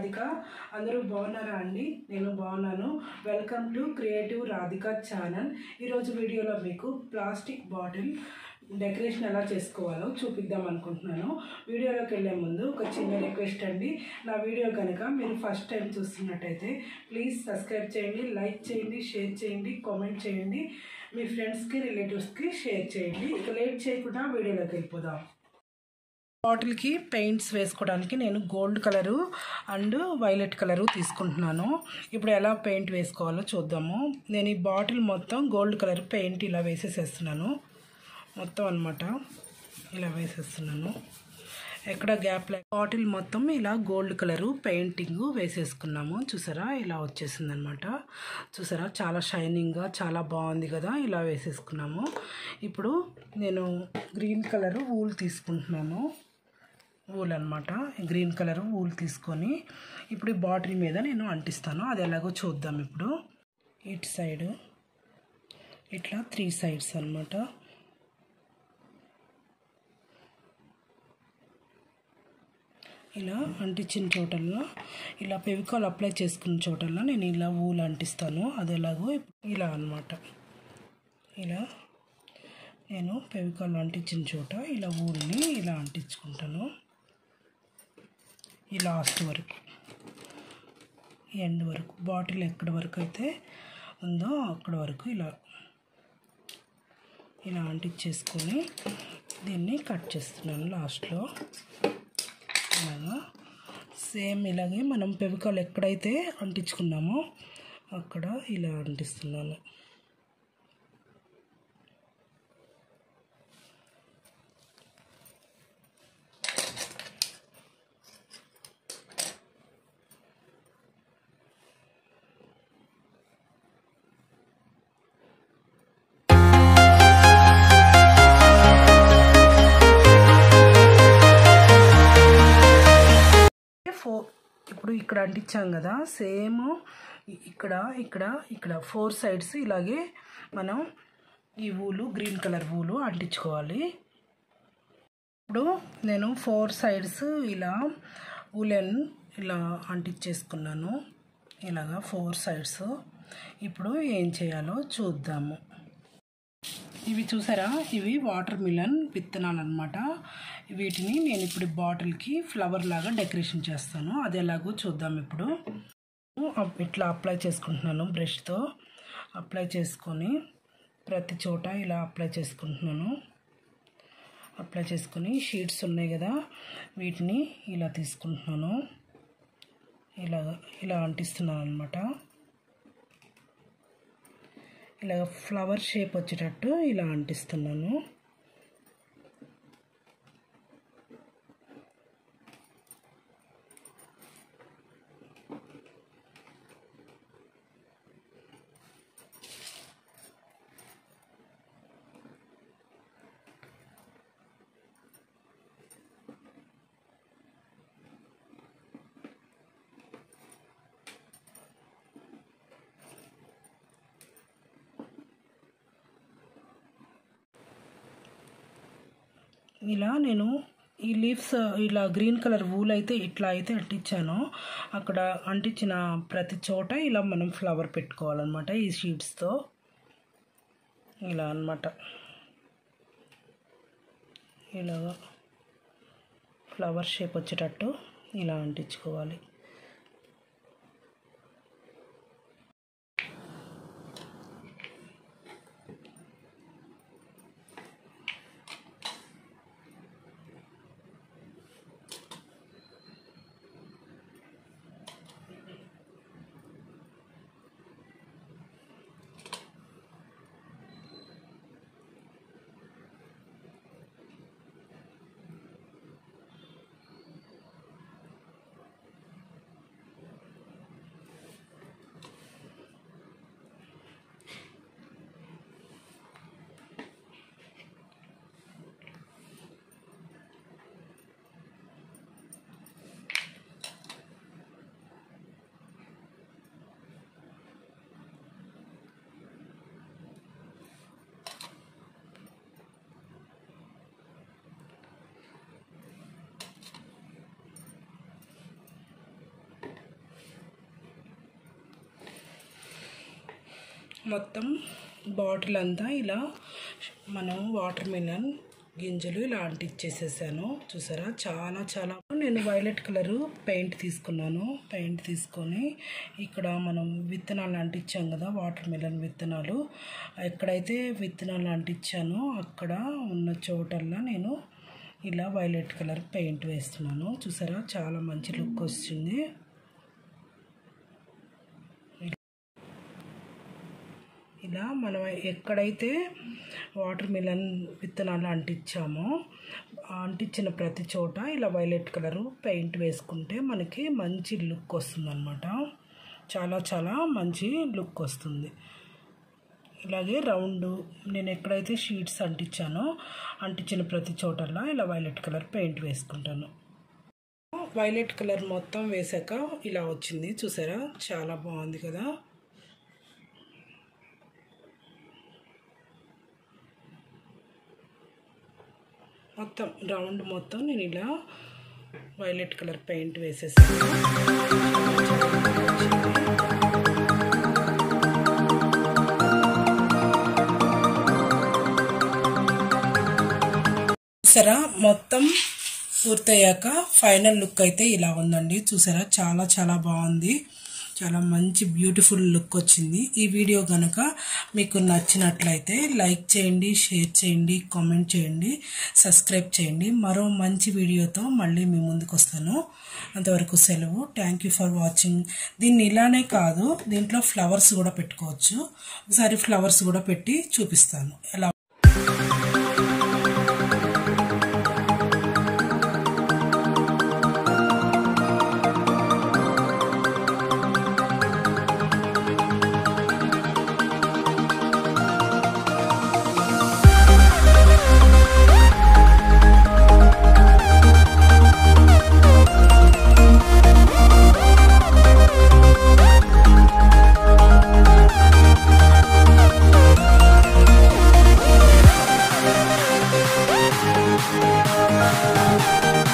రాధిక అందరూ బాగున్నారా అండి నేను బాగున్నాను welcome to creative Radhika channel ఈరోజు వీడియోలో మీకు ప్లాస్టిక్ బాటిల్ డెకరేషన్ ఎలా చేసుకోవాలో చూపిద్దాం అనుకుంటున్నాను వీడియోలోకి వెళ్ళే ముందు ఒక చిన్న రిక్వెస్ట్ అండి నా వీడియో కనుక మీరు ఫస్ట్ టైం చూస్తున్నట్టయితే ప్లీజ్ సబ్స్క్రైబ్ చేయండి లైక్ చేయండి షేర్ చేయండి కామెంట్ చేయండి మీ ఫ్రెండ్స్కి రిలేటివ్స్కి షేర్ చేయండి ఇక లేట్ చేయకుండా వీడియోలోకి వెళ్ళిపోదాం బాటిల్కి పెయింట్స్ వేసుకోవడానికి నేను gold colour and violet colour తీసుకుంటున్నాను ఇప్పుడు ఎలా పెయింట్ వేసుకోవాలో చూద్దాము నేను ఈ బాటిల్ మొత్తం గోల్డ్ కలర్ పెయింట్ ఇలా వేసేసేస్తున్నాను మొత్తం అనమాట ఇలా వేసేస్తున్నాను ఎక్కడ గ్యాప్ లే బాటిల్ మొత్తం ఇలా గోల్డ్ కలరు పెయింటింగ్ వేసేసుకున్నాము చూసారా ఇలా వచ్చేసింది అనమాట చూసారా చాలా షైనింగ్గా చాలా బాగుంది కదా ఇలా వేసేసుకున్నాము ఇప్పుడు నేను గ్రీన్ కలరు వూల్ తీసుకుంటున్నాను వూల్ అనమాట గ్రీన్ కలర్ వూల్ తీసుకొని ఇప్పుడు ఈ బాటిల్ మీద నేను అంటిస్తాను అది ఎలాగో చూద్దాం ఇప్పుడు ఇటు సైడ్ ఇట్లా త్రీ సైడ్స్ అనమాట ఇలా అంటించిన చోటల్లో ఇలా ఫెవికాల్ అప్లై చేసుకున్న చోటల్లో నేను ఇలా ఊలు అంటిస్తాను అది ఎలాగో ఇలా అనమాట ఇలా నేను ఫెవికాల్ అంటించిన చోట ఇలా ఊరిని ఇలా అంటించుకుంటాను ఈ లాస్ట్ వరకు ఎండ్ వరకు బాటిల్ ఎక్కడి వరకు అయితే ఉందో అక్కడ వరకు ఇలా ఇలా అంటించేసుకొని దీన్ని కట్ చేస్తున్నాను లాస్ట్లో అలాగా సేమ్ ఇలాగే మనం పెవికాల్ ఎక్కడైతే అంటించుకున్నామో అక్కడ ఇలా అంటిస్తున్నాను ఫోర్ ఇప్పుడు ఇక్కడ అంటించాం కదా సేమ్ ఇక్కడ ఇక్కడ ఇక్కడ ఫోర్ సైడ్స్ ఇలాగే మనం ఈ ఊలు గ్రీన్ కలర్ ఊలు అంటించుకోవాలి ఇప్పుడు నేను ఫోర్ సైడ్స్ ఇలా ఊలెన్ ఇలా అంటించేసుకున్నాను ఇలాగా ఫోర్ సైడ్స్ ఇప్పుడు ఏం చేయాలో చూద్దాము ఇవి చూసారా ఇవి వాటర్ మిలన్ విత్తనాలు అనమాట వీటిని నేను ఇప్పుడు బాటిల్కి ఫ్లవర్ లాగా డెకరేషన్ చేస్తాను అది ఎలాగో చూద్దాం ఇప్పుడు ఇట్లా అప్లై చేసుకుంటున్నాను బ్రష్తో అప్లై చేసుకొని ప్రతి చోట ఇలా అప్లై చేసుకుంటున్నాను అప్లై చేసుకొని షీట్స్ ఉన్నాయి కదా వీటిని ఇలా తీసుకుంటున్నాను ఇలా ఇలా అంటిస్తున్నాను అనమాట ఇలా ఫ్లవర్ షేప్ వచ్చేటట్టు ఇలా అంటిస్తున్నాను ఇలా నేను ఈ లీవ్స్ ఇలా గ్రీన్ కలర్ వూల్ అయితే ఇట్లా అయితే అంటించాను అక్కడ అంటించిన ప్రతి చోట ఇలా మనం ఫ్లవర్ పెట్టుకోవాలన్నమాట ఈ షీట్స్తో ఇలా అనమాట ఇలాగా ఫ్లవర్ షేప్ వచ్చేటట్టు ఇలా అంటించుకోవాలి మొత్తం బాటిల్ అంతా ఇలా మనం వాటర్ మిలన్ గింజలు ఇలా అంటించేసేసాను చూసారా చాలా చాలా నేను వైలెట్ కలరు పెయింట్ తీసుకున్నాను పెయింట్ తీసుకొని ఇక్కడ మనం విత్తనాలు అంటించాం కదా వాటర్ మిలన్ విత్తనాలు ఎక్కడైతే విత్తనాలు అంటించానో అక్కడ ఉన్న చోటల్లా నేను ఇలా వైలెట్ కలర్ పెయింట్ వేస్తున్నాను చూసారా చాలా మంచి లుక్ వస్తుంది ఇలా మనం ఎక్కడైతే వాటర్ మిలన్ విత్తనాలు అంటించామో అంటించిన ప్రతి చోట ఇలా వైలెట్ కలరు పెయింట్ వేసుకుంటే మనకి మంచి లుక్ వస్తుంది చాలా చాలా మంచి లుక్ వస్తుంది ఇలాగే రౌండ్ నేను ఎక్కడైతే షీట్స్ అంటించానో అంటించిన ప్రతి చోటల్లా ఇలా వైలెట్ కలర్ పెయింట్ వేసుకుంటాను వైలెట్ కలర్ మొత్తం వేసాక ఇలా వచ్చింది చూసారా చాలా బాగుంది కదా మొత్తం రౌండ్ మొత్తం నేను ఇలా వైలెట్ కలర్ పెయింట్ వేసేసాను చూసారా మొత్తం పూర్తయ్యాక ఫైనల్ లుక్ అయితే ఇలా ఉందండి చూసారా చాలా చాలా బాగుంది చాలా మంచి బ్యూటిఫుల్ లుక్ వచ్చింది ఈ వీడియో కనుక మీకు నచ్చినట్లయితే లైక్ చేయండి షేర్ చేయండి కామెంట్ చేయండి సబ్స్క్రైబ్ చేయండి మరో మంచి వీడియోతో మళ్ళీ మీ ముందుకు వస్తాను అంతవరకు సెలవు థ్యాంక్ యూ ఫర్ వాచింగ్ దీన్ని ఇలానే కాదు దీంట్లో ఫ్లవర్స్ కూడా పెట్టుకోవచ్చు ఒకసారి ఫ్లవర్స్ కూడా పెట్టి చూపిస్తాను ఎలా Thank you.